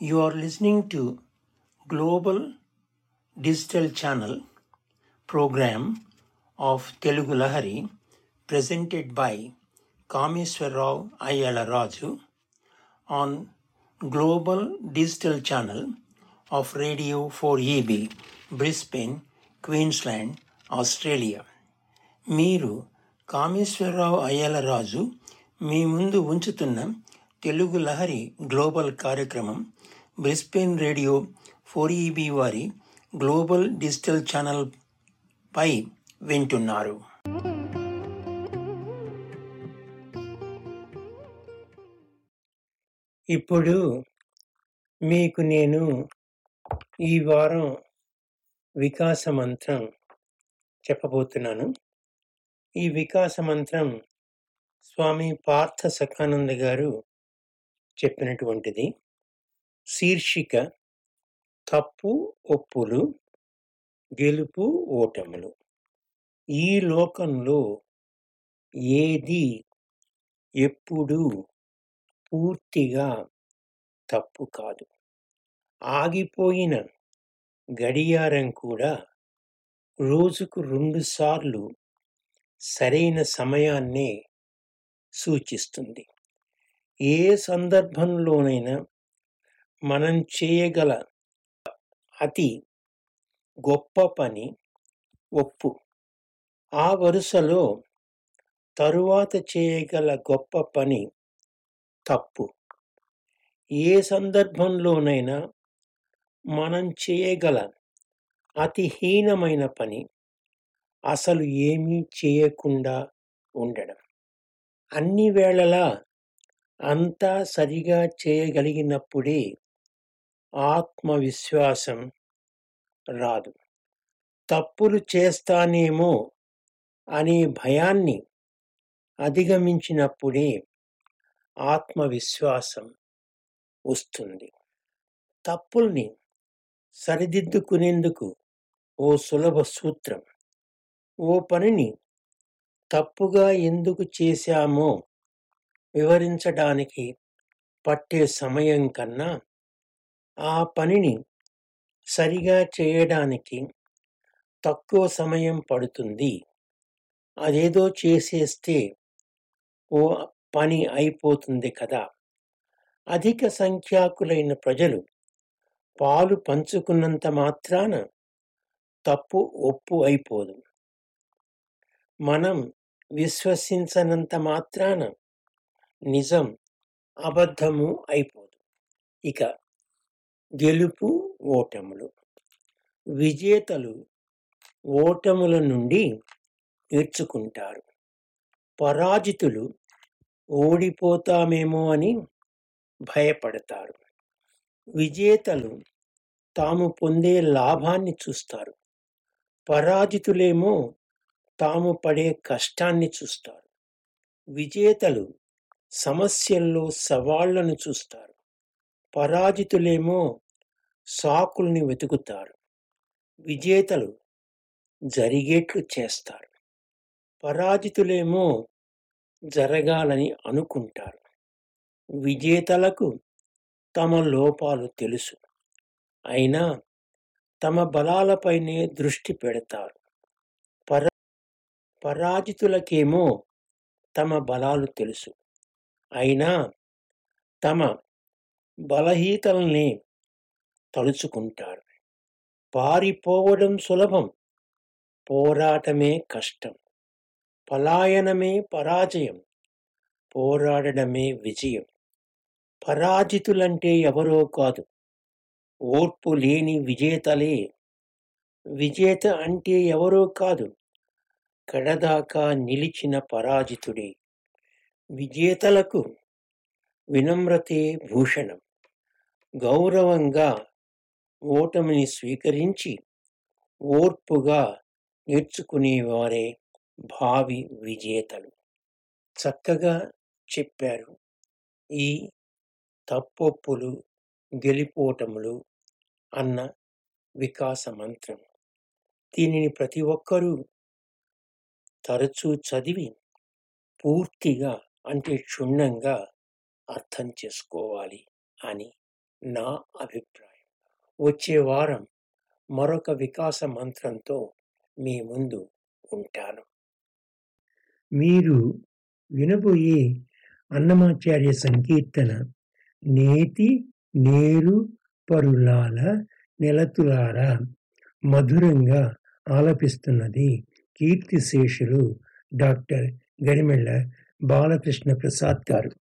You are listening to Global Digital Channel program of Telugu Lahari presented by Kameswarrao Ayala Raju on Global Digital Channel of Radio 4EB, Brisbane, Queensland, Australia. మీరు కామేశ్వరరావు అయ్యలరాజు మీ ముందు ఉంచుతున్న Telugu Lahari global కార్యక్రమం Brisbane radio four E B వారి global digital channel పై వింటున్నారు ఇప్పుడు మీకు నేను ఈ వారం వికాస మంత్రం చెప్పబోతున్నాను ఈ వికాస మంత్రం స్వామి పార్థ సఖానంద గారు చెప్పినటువంటిది శీర్షిక తప్పు ఒప్పులు గెలుపు ఓటములు ఈ లోకంలో ఏది ఎప్పుడు పూర్తిగా తప్పు కాదు ఆగిపోయిన గడియారం కూడా రోజుకు రెండుసార్లు సరైన సమయాన్నే సూచిస్తుంది ఏ సందర్భంలోనైనా మనం చేయగల అతి గొప్ప పని ఒప్పు ఆ వరుసలో తరువాత చేయగల గొప్ప పని తప్పు ఏ సందర్భంలోనైనా మనం చేయగల అతి హీనమైన పని అసలు ఏమీ చేయకుండా ఉండడం అన్ని వేళలా అంతా సరిగా చేయగలిగినప్పుడే ఆత్మవిశ్వాసం రాదు తప్పులు చేస్తానేమో అనే భయాన్ని అధిగమించినప్పుడే ఆత్మవిశ్వాసం వస్తుంది తప్పుల్ని సరిదిద్దుకునేందుకు ఓ సులభ సూత్రం ఓ పనిని తప్పుగా ఎందుకు చేశామో వివరించడానికి పట్టే సమయం కన్నా ఆ పనిని సరిగా చేయడానికి తక్కువ సమయం పడుతుంది అదేదో చేసేస్తే ఓ పని అయిపోతుంది కదా అధిక సంఖ్యాకులైన ప్రజలు పాలు పంచుకున్నంత మాత్రాన తప్పు ఒప్పు అయిపోదు మనం విశ్వసించనంత మాత్రాన నిజం అబద్ధము అయిపోదు ఇక గెలుపు ఓటములు విజేతలు ఓటముల నుండి నేర్చుకుంటారు పరాజితులు ఓడిపోతామేమో అని భయపడతారు విజేతలు తాము పొందే లాభాన్ని చూస్తారు పరాజితులేమో తాము పడే కష్టాన్ని చూస్తారు విజేతలు సమస్యల్లో సవాళ్లను చూస్తారు పరాజితులేమో సాకుల్ని వెతుకుతారు విజేతలు జరిగేట్లు చేస్తారు పరాజితులేమో జరగాలని అనుకుంటారు విజేతలకు తమ లోపాలు తెలుసు అయినా తమ బలాలపైనే దృష్టి పెడతారు పర పరాజితులకేమో తమ బలాలు తెలుసు అయినా తమ బలహీతల్ని తలుచుకుంటారు పారిపోవడం సులభం పోరాటమే కష్టం పలాయనమే పరాజయం పోరాడడమే విజయం పరాజితులంటే ఎవరో కాదు ఓర్పు లేని విజేతలే విజేత అంటే ఎవరో కాదు కడదాకా నిలిచిన పరాజితుడే విజేతలకు వినమ్రతే భూషణం గౌరవంగా ఓటమిని స్వీకరించి ఓర్పుగా నేర్చుకునేవారే భావి విజేతలు చక్కగా చెప్పారు ఈ తప్పొప్పులు గెలిపోటములు అన్న వికాస మంత్రం దీనిని ప్రతి ఒక్కరూ తరచూ చదివి పూర్తిగా అంటే క్షుణ్ణంగా అర్థం చేసుకోవాలి అని నా అభిప్రాయం వచ్చే వారం మరొక వికాస మంత్రంతో మీ ముందు ఉంటాను మీరు వినబోయే అన్నమాచార్య సంకీర్తన నేతి నేరు పరులాల నెలతులారా మధురంగా ఆలపిస్తున్నది కీర్తిశేషులు డాక్టర్ గరిమెళ్ళ బాలకృష్ణ ప్రసాద్ గారు